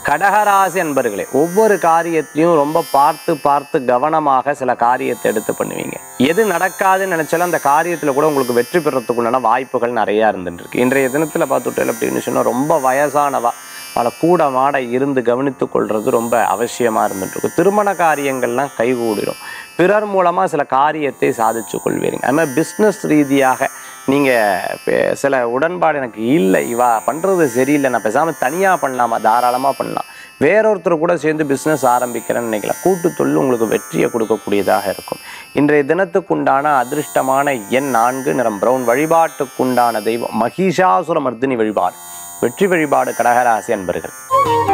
கடகராசி அன்பர்களே ஒவ்வொரு காரியத்தையும் ரொம்ப பார்த்து பார்த்து கவனமாக சில காரியத்தை எடுத்து பண்ணுவீங்க எது நடக்காதுன்னு நினைச்சாலும் அந்த காரியத்தில் கூட உங்களுக்கு வெற்றி பெறத்துக்குண்டான வாய்ப்புகள் நிறையா இருந்துட்டு இருக்கு இன்றைய தினத்தில் பார்த்துட்டேன் அப்படின்னு சொன்னால் ரொம்ப வயசானவா அவளை கூட மாட இருந்து கவனித்து கொள்வது ரொம்ப அவசியமாக இருந்துட்டு இருக்கும் திருமண காரியங்கள்லாம் கைகூடிடும் பிறர் மூலமாக சில காரியத்தை சாதிச்சு கொள்வீங்க அது மாதிரி பிஸ்னஸ் ரீதியாக நீங்கள் சில உடன்பாடு எனக்கு இல்லை இவா பண்ணுறது சரியில்லை நான் பேசாமல் தனியாக பண்ணலாமா தாராளமாக பண்ணலாம் வேறொருத்தர் கூட சேர்ந்து பிஸ்னஸ் ஆரம்பிக்கிறேன்னு நினைக்கலாம் கூட்டு தொழில் உங்களுக்கு வெற்றியை கொடுக்கக்கூடியதாக இருக்கும் இன்றைய தினத்துக்குண்டான அதிர்ஷ்டமான எண் நான்கு நிறம் பிரவுன் வழிபாட்டுக்குண்டான தெய்வம் மகிஷாசுர மர்தினி வழிபாடு வெற்றி வழிபாடு கடகராசி அன்பர்கள்